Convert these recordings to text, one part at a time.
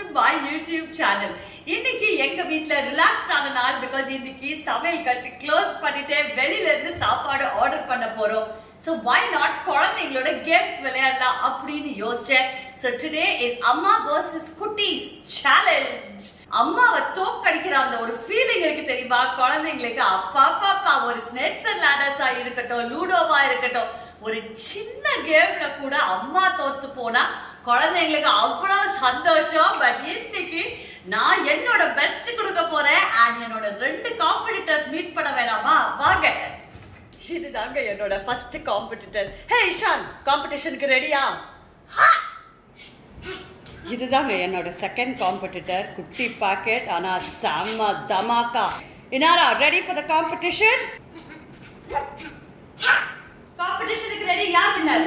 My YouTube channel இன்னைக்கு எங்க வீட்ல ரிலாக்ஸ்ட் ஆன நாள் பிகாஸ் இன்னைக்கு சமையல் கட்டு க்ளோஸ் பண்ணிட்டு வெளியில இருந்து சாப்பாடு ஆர்டர் பண்ண போறோம் சோ வை நாட் குழந்தைங்களோட கேம்ஸ் விளையாடலாம் அப்படின்னு யோசிச்சேன் சோ டுடே இஸ் அம்மா வர்சஸ் குட்டீஸ் சேலஞ்ச் அம்மாவை தோக்கடிக்கிற அந்த ஒரு ஃபீலிங் இருக்கு தெரியுமா குழந்தைங்களுக்கு அப்பா பாப்பா ஒரு ஸ்னேக்ஸ் அண்ட் லேடர்ஸா இருக்கட்டும் லூடோவா இருக்கட்டும் ஒரு சின்ன கேம்ல கூட அம்மா தோத்து போனா குழந்தைங்களுக்கு அவ்வளவு சந்தோஷம் பட் இன்னைக்கு நான் என்னோட பெஸ்ட் கொடுக்க போறேன் அண்ட் என்னோட ரெண்டு காம்படிட்டர்ஸ் மீட் பண்ண வேணாமா வாங்க இதுதாங்க என்னோட ஃபர்ஸ்ட் காம்படிட்டர் ஹே இஷான் காம்படிஷனுக்கு ரெடியா இதுதாங்க என்னோட செகண்ட் காம்படிட்டர் குட்டி பாக்கெட் ஆனா செம்ம தமாக்கா Inara ready for the competition காம்படிஷனுக்கு ரெடி யார் வின்னர்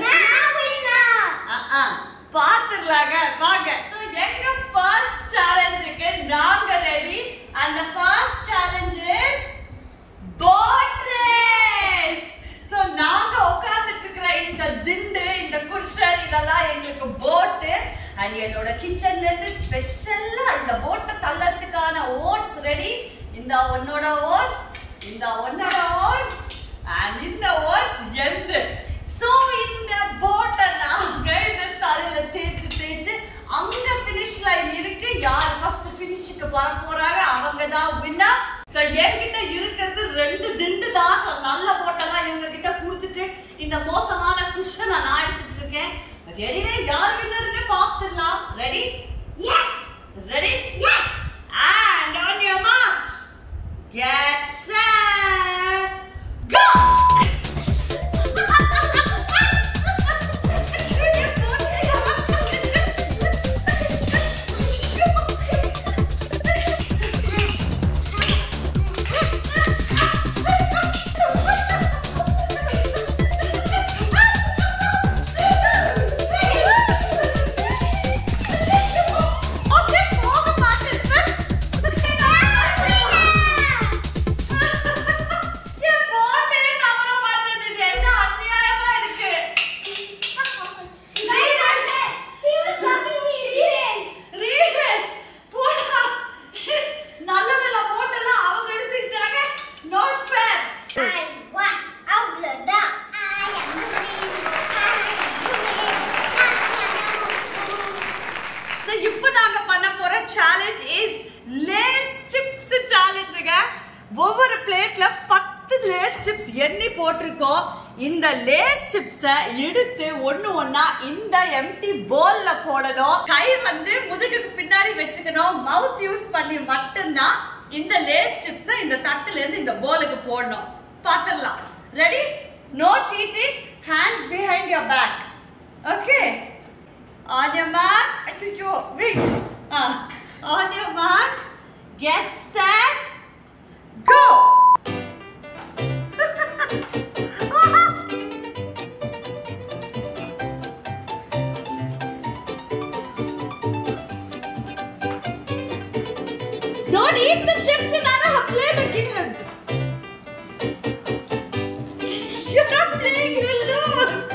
பாத்துடலாங்க வாங்க சோ எங்க ஃபர்ஸ்ட் சேலஞ்சுக்கு நாங்க ready and the first challenge is boat race so நாங்க உட்கார்ந்துட்டு இருக்கிற இந்த திண்டு இந்த குஷன் இதெல்லாம் எங்களுக்கு போட் அண்ட் என்னோட கிச்சன்ல இருந்து ஸ்பெஷலா இந்த போட்டை தள்ளறதுக்கான ஓர்ஸ் ரெடி இந்த உன்னோட ஓர்ஸ் இந்த உன்னோட ஓர்ஸ் அண்ட் இந்த ஓர்ஸ் எந்த சோ இந்த போட்டை நாங்க இந்த தரையில தேய்ச்சு தேய்ச்சு அங்க ஃபினிஷ் லைன் இருக்கு யார் ஃபர்ஸ்ட் ஃபினிஷுக்கு வர போறாங்க அவங்க தான் வின்னர் சோ என்கிட்ட இருக்கிறது ரெண்டு திண்டு தான் So, நல்ல போட்டெல்லாம் இவங்க கிட்ட கொடுத்துட்டு இந்த மோசமான குஷனை நான் எடுத்துட்டு இருக்கேன் ரெடிவே யார் வின்னர்னு பார்த்துடலாம் ready ready and on your marks get set go என் போட்டே நவர மாட்டேங்குது என்ன அநியாயமா இருக்கு ரீஹஸ் போடா நல்ல வேலை போட்டெல்லாம் அவங்க எடுத்துக்கிட்டாங்க நாட் ஃபேர் சோ இப்போ நாங்க பண்ண போற சேலஞ்ச் இஸ் லேஸ் சிப்ஸ் சேலஞ்சுங்க ஒவ்வொரு பிளேட்ல பத்து லேஸ் சிப்ஸ் எண்ணி போட்டிருக்கோம் இந்த லேஸ் சிப்ஸ எடுத்து ஒண்ணு ஒண்ணா இந்த எம்டி போல்ல போடணும் கை வந்து முதுகுக்கு பின்னாடி வச்சுக்கணும் மவுத் யூஸ் பண்ணி மட்டும்தான் இந்த லேஸ் சிப்ஸ இந்த தட்டுல இருந்து இந்த போலுக்கு போடணும் பாத்துடலாம் ready no cheating hands behind your back okay On your mark, Achucho, wait. Uh, on your mark, get set, go. Don't eat the chips and Anna, play the game. You're not playing, you'll lose.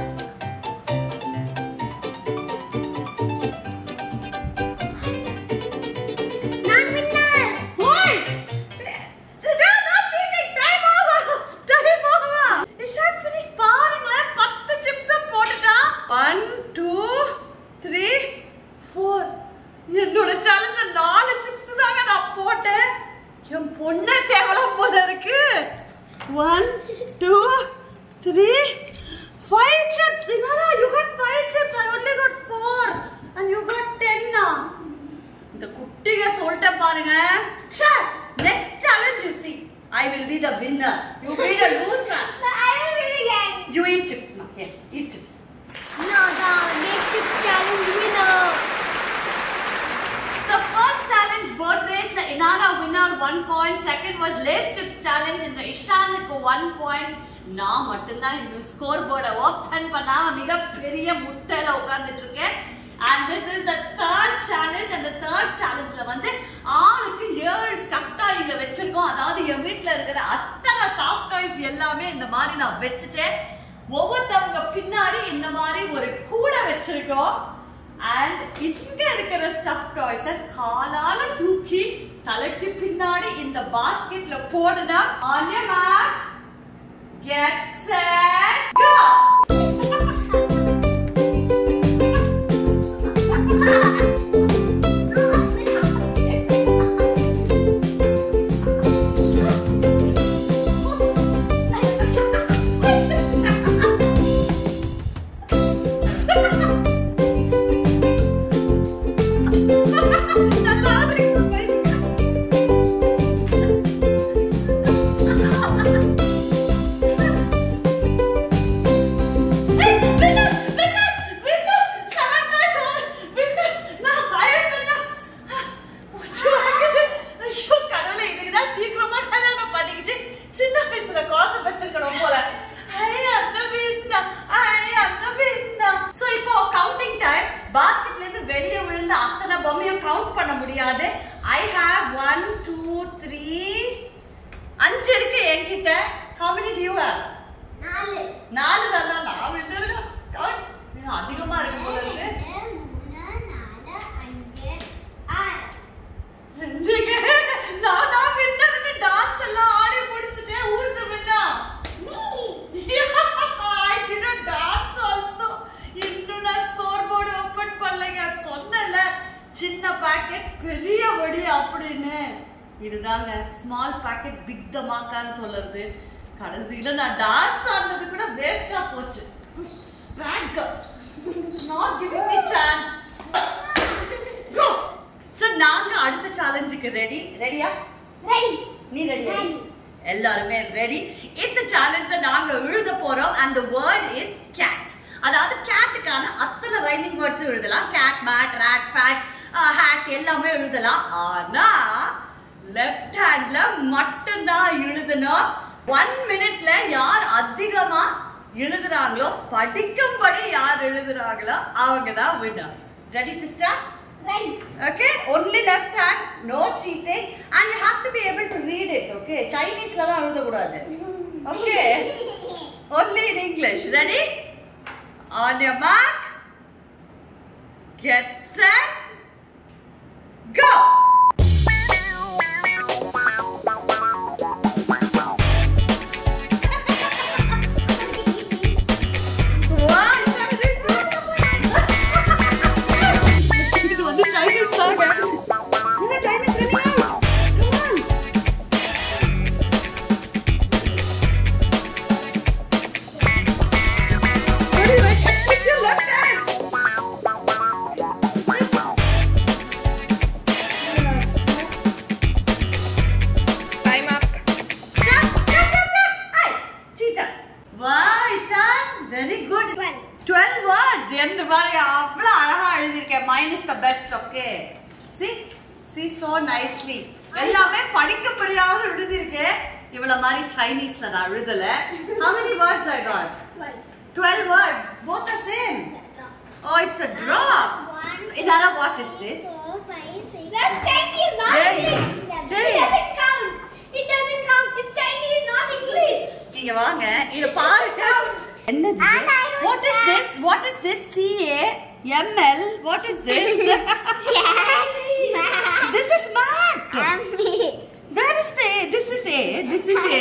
Why? No, not cheating. Time over. Time over. Ishan finish பாருங்களேன் பத்து chips போட்டுட்டான் one two three four என்னோட சேலஞ்சில நாலு chips தாங்க நான் போட்டேன் என் பொண்ணே தேவலாம் போல இருக்கு one two three five chips Inara you got five chips I only got four and you got டென்னா இந்த குட்டிக சொல்லிட்டேன் பாருங்க next challenge you see I will be the winner you be the loser you eat chips மா here eat chips So first challenge boat race the Inara winner one point second was lace chips challenge இந்த இஷானுக்கு one point நான் மட்டும்தான் இன்னும் score போர்டை open பண்ணாம மிகப்பெரிய முட்டையில உட்கார்ந்துட்டு இருக்கேன் and this is the third challenge and the third challengeல வந்து ஆளுக்கு ஏழு ஸ்டஃப் டாய் இங்க வச்சிருக்கோம் அதாவது என் வீட்ல இருக்கிற அத்தனை சாஃப்ட் டாய்ஸ் எல்லாமே இந்த மாதிரி நான் வச்சுட்டேன் ஒவ்வொருத்தவங்க பின்னாடி இந்த மாதிரி ஒரு கூடை வச்சிருக்கோம் அண்ட் இங்க இருக்கிற ஸ்டஃப் டாய்ஸ காலால தூக்கி தலைக்கு பின்னாடி இந்த பாஸ்கெட்ல போடுனா on your mark get set go நல்லா இருக்கு வெளியே விழுந்த அத்தனை பொம்மையும் கவுண்ட் பண்ண முடியாது I have one two three அஞ்சு இருக்கு என்கிட்ட how many do you have நாலு நாலு தான் நான் விட்டு கவுண்ட் இன்னும் அதிகமா இருக்கு போல இருக்கு ரெண்டு, மூணு, நாலு, அஞ்சு, ஆறு. நீங்க நான் தான் வின்னர்னு டான்ஸ் எல்லாம் ஆடி முடிச்சிட்டேன் who's the winner நீ. I did a dance also இன்னும் நான் ஸ்கோர் போர்டு ஓபன் பண்ணலைங்க சொன்னேன்ல சின்ன பாக்கெட் பெரிய வடி அப்படின்னு இதுதாங்க ஸ்மால் பாக்கெட் பிக் த மாக்கான்னு சொல்லுறது கடைசியில நான் டான்ஸ் ஆடினது கூட வேஸ்டா போச்சு bang not giving the chance go so நாங்க அடுத்த சேலஞ்சுக்கு ரெடி ரெடியா Ready. நீ ரெடியா Ready. எல்லாருமே ரெடி இந்த சேலஞ்ச்ல நாங்க எழுத போறோம் and the word is cat அதாவது கேட்டுக்கான அத்தனை ரைமிங் வேர்ட்ஸ் எழுதலாம் cat mat rat fat hat எல்லாமே எழுதலாம் ஆனா லெஃப்ட் ஹேண்ட்ல மட்டும்தான் எழுதணும் ஒன் மினிட்ல யார் அதிகமா எழுதுறாங்களோ படிக்கும்படி யார் எழுதுறாங்களோ அவங்க தான் winner ready to start Ready. Okay, only left hand, no cheating, and you have to be able to read it. Okay, Chinese la எழுத கூடாது. Okay, only in English. Ready? On your mark, get set, go. Wow, Isha is doing good. இது வந்து Chinese தாங்க. நீங்க Chinese ready? Come on. Ready, right? Switch your left hand. Time up. Jump, jump, jump, jump. Hi, cheater. Wow, Ishan, very good. Twelve. 12 words எந்த பாருங்க அவ்வளவு அழகா எழுதிருக்கேன் minus the best okay see see so nicely எல்லாமே படிக்கப்படியாவது எழுதிருக்கேன் இவ்வளவு மாதிரி சைனீஸ்ல நான் எழுதல how many words I got Twelve. 12 words both are same Drop. oh it's a drop One, Inara what is this four, five, six. That's Chinese, not Hey. English. Hey. It doesn't count. It doesn't count. It's Chinese, not English. நீங்க வாங்க இத பாருங்க என்னது And I wrote what is that. this what is this c a m l what is this this is math where is the this is a this is a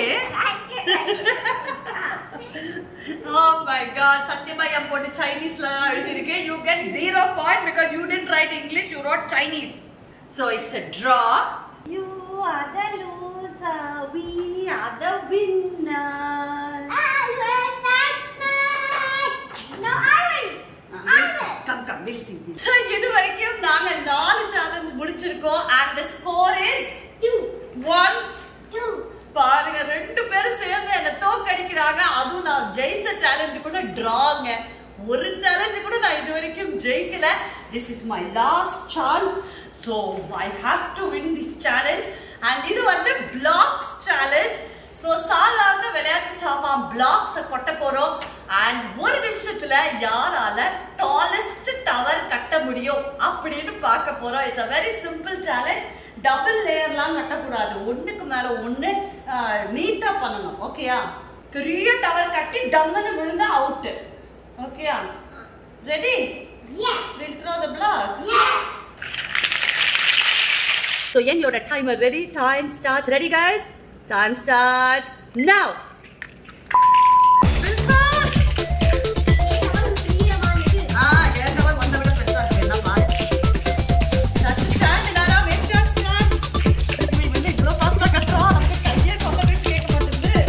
oh my god சத்தியமா என் பொண்ணு சைனீஸ்ல தான் எழுதிருக்கேன் you get zero point because you didn't write english you wrote chinese so it's a draw you are the loser we are the winner I win next match. No, I win. I win. Come come will see so இது வரைக்கும் நாங்க நாலு challenge முடிச்சிருக்கோம் and the score is Two. 1 Two. பாருங்க ரெண்டு பேரும் சேர்ந்து என்ன தோக்கடிக்கிறாங்க அதுவும் நான் ஜெயிச்ச சேலஞ்சு கூட டிராங்க ஒரு சேலஞ்சு கூட நான் இது வரைக்கும் ஜெயிக்கல this is my last chance so I have to win this challenge and இது வந்து பிளாக்ஸ் சேலஞ்ச் ஸோ சாதாரண விளையாட்டு சாமான் பிளாக்ஸை கொட்ட போறோம் அண்ட் ஒரு நிமிஷத்துல யாரால டாலஸ்ட் டவர் கட்ட முடியும் அப்படின்னு பார்க்க போறோம் it's a very simple challenge double லேயர்லாம் கட்டக்கூடாது ஒண்ணுக்கு மேல ஒண்ணு நீட்டா பண்ணணும் ஓகேயா பெரிய டவர் கட்டி டம்முன்னு விழுந்தா அவுட் ஓகேயா ready Yes. We'll throw the blocks. Yes. So எங்களோட timer ready. Time starts. Ready guys? Time starts now. Will fast. ஆ, என் cover வந்த விட பெருசா இருக்கு. என்ன பாரு. Just stand, Nara. Make sure stand. இவன் வந்து இவ்வளோ fast ஆ கத்துறான். நமக்கு கையே சொந்த பேச்சு கேட்க மாட்டேங்குது.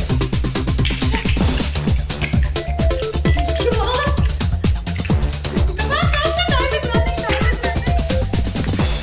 Come on. Come on, faster. Time is running. Time is running.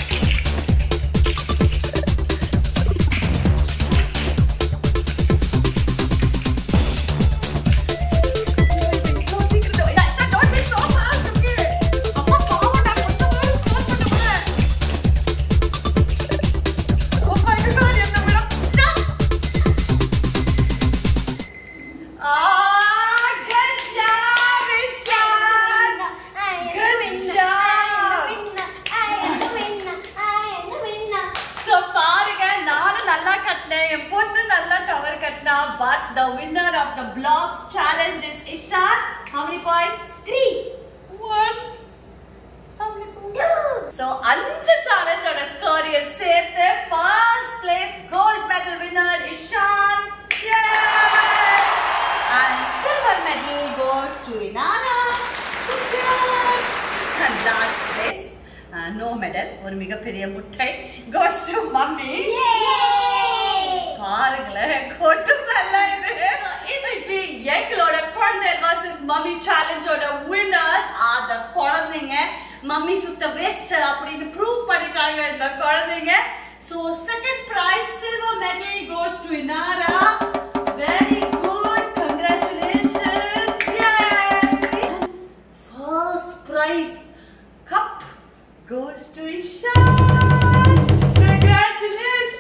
But the winner of the blocks challenge is Ishan. How many points? Three, One. How many points? two, So, அஞ்சு challenge ஓட score சேர்த்து first place gold medal winner Ishan. Yay! And silver medal goes to Inara. Good job. And last place, uh, no medal, ஒரு மிகப்பெரிய முட்டை goes to mummy. Yay! பாருங்களேன் கொடுமல்ல இது இன்னைக்கு எங்களோட குழந்தை vs மம்மி சேலஞ்சோட winners are the குழந்தைங்க மம்மி சுத்த வேஸ்ட் அப்படின்னு ப்ரூவ் பண்ணிட்டாங்க இந்த குழந்தைங்க so second prize silver medal goes to Inara very good congratulations yay first prize cup goes to Ishan. Congratulations!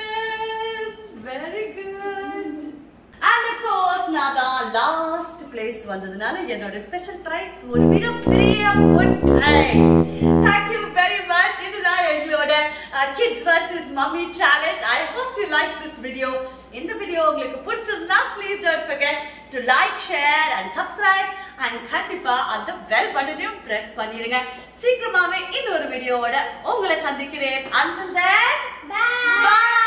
Very good. And of course, நான் தான் last place வந்ததுனால என்னோட ஸ்பெஷல் பிரைஸ் ஒரு மிகப்பெரிய முட்டை தேங்க்யூ வெரி மச் இதுதான் எங்களோட kids versus mummy challenge I hope you like this video இந்த வீடியோ உங்களுக்கு பிடிச்சிருந்தா please don't forget to like share and subscribe and கண்டிப்பா அந்த பெல் பட்டனையும் பிரஸ் பண்ணிருங்க சீக்கிரமாவே இன்னொரு வீடியோவோட உங்களை சந்திக்கிறேன் until then Bye. bye